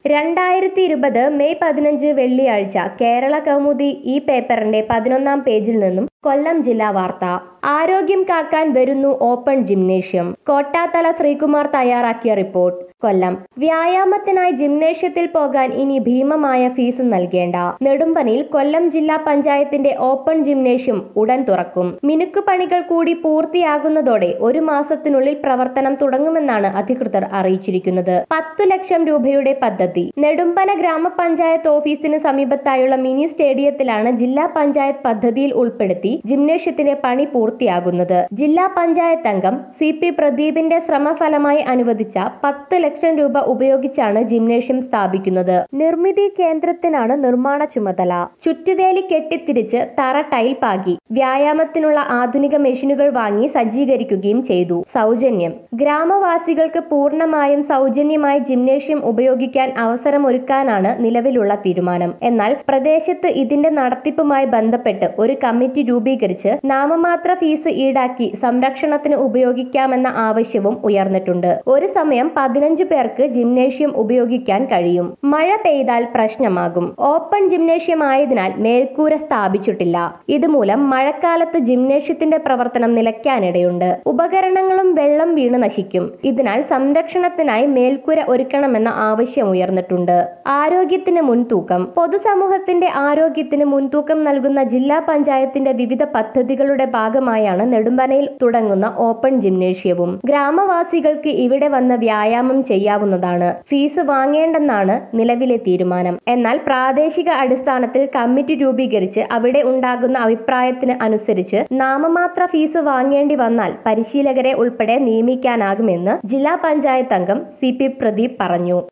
രണ്ടായിരത്തി ഇരുപത് മെയ് പതിനഞ്ച് വെള്ളിയാഴ്ച കേരള കൗമുദി ഈ പേപ്പറിന്റെ പതിനൊന്നാം പേജിൽ നിന്നും കൊല്ലം ജില്ലാ വാർത്ത ആരോഗ്യം കാക്കാൻ വരുന്നു ഓപ്പൺ ജിംനേഷ്യം കോട്ടാത്തല ശ്രീകുമാർ തയ്യാറാക്കിയ റിപ്പോർട്ട് കൊല്ലം വ്യായാമത്തിനായി ജിംനേഷ്യത്തിൽ പോകാൻ ഇനി ഭീമമായ ഫീസ് നൽകേണ്ട നെടുമ്പനിൽ കൊല്ലം ജില്ലാ പഞ്ചായത്തിന്റെ ഓപ്പൺ ജിംനേഷ്യം ഉടൻ തുറക്കും മിനുക്കുപണികൾ കൂടി പൂർത്തിയാകുന്നതോടെ ഒരു മാസത്തിനുള്ളിൽ പ്രവർത്തനം തുടങ്ങുമെന്നാണ് അധികൃതർ അറിയിച്ചിരിക്കുന്നത് പത്തു ലക്ഷം രൂപയുടെ പദ്ധതി നെടുമ്പന ഗ്രാമപഞ്ചായത്ത് ഓഫീസിന് സമീപത്തായുള്ള മിനി സ്റ്റേഡിയത്തിലാണ് ജില്ലാ പഞ്ചായത്ത് പദ്ധതിയിൽ ഉൾപ്പെടുത്തി ജിംനേഷ്യത്തിന്റെ പണി പൂർത്തിയാകുന്നത് ജില്ലാ പഞ്ചായത്ത് അംഗം സി പി പ്രദീപിന്റെ ശ്രമഫലമായി അനുവദിച്ച പത്ത് ലക്ഷം രൂപ ഉപയോഗിച്ചാണ് ജിംനേഷ്യം സ്ഥാപിക്കുന്നത് നിർമ്മിതി കേന്ദ്രത്തിനാണ് നിർമ്മാണ ചുമതല ചുറ്റുവേലി കെട്ടിത്തിരിച്ച് തറ ടൈൽ പാകി വ്യായാമത്തിനുള്ള ആധുനിക മെഷീനുകൾ വാങ്ങി സജ്ജീകരിക്കുകയും ചെയ്തു സൗജന്യം ഗ്രാമവാസികൾക്ക് പൂർണ്ണമായും സൗജന്യമായി ജിംനേഷ്യം ഉപയോഗിക്കാൻ അവസരമൊരുക്കാനാണ് നിലവിലുള്ള തീരുമാനം എന്നാൽ പ്രദേശത്ത് ഇതിന്റെ നടത്തിപ്പുമായി ബന്ധപ്പെട്ട് ഒരു കമ്മിറ്റി രൂപീകരിച്ച് നാമമാത്ര ഫീസ് ഈടാക്കി സംരക്ഷണത്തിന് ഉപയോഗിക്കാമെന്ന ആവശ്യവും ഉയർന്നിട്ടുണ്ട് ഒരു സമയം പതിനഞ്ച് പേർക്ക് ജിംനേഷ്യം ഉപയോഗിക്കാൻ കഴിയും മഴ പെയ്താൽ പ്രശ്നമാകും ഓപ്പൺ ജിംനേഷ്യം ആയതിനാൽ മേൽക്കൂര സ്ഥാപിച്ചിട്ടില്ല ഇതുമൂലം മഴക്കാലത്ത് ജിംനേഷ്യത്തിന്റെ പ്രവർത്തനം നിലയ്ക്കാനിടയുണ്ട് ഉപകരണങ്ങളും വെള്ളം വീണ് നശിക്കും ഇതിനാൽ സംരക്ഷണത്തിനായി മേൽക്കൂര ഒരുക്കണമെന്ന ആവശ്യം ഉയർന്നിട്ടുണ്ട് ആരോഗ്യത്തിന് മുൻതൂക്കം പൊതുസമൂഹത്തിന്റെ ആരോഗ്യത്തിന് മുൻതൂക്കം നൽകുന്ന ജില്ലാ പഞ്ചായത്തിന്റെ വിവിധ പദ്ധതികളുടെ ഭാഗമായാണ് നെടുമ്പനയിൽ തുടങ്ങുന്ന ഓപ്പൺ ജിംനേഷ്യവും ഗ്രാമവാസികൾക്ക് ഇവിടെ വന്ന് വ്യായാമം ചെയ്യാവുന്നതാണ് ഫീസ് വാങ്ങേണ്ടെന്നാണ് നിലവിലെ തീരുമാനം എന്നാൽ പ്രാദേശിക അടിസ്ഥാനത്തിൽ കമ്മിറ്റി രൂപീകരിച്ച് അവിടെ ഉണ്ടാകുന്ന അഭിപ്രായത്തിന് അനുസരിച്ച് നാമമാത്ര ഫീസ് വാങ്ങേണ്ടി വന്നാൽ പരിശീലകരെ ഉൾപ്പെടെ നിയമിക്കാനാകുമെന്ന് ജില്ലാ പഞ്ചായത്ത് അംഗം സി പി പ്രദീപ് പറഞ്ഞു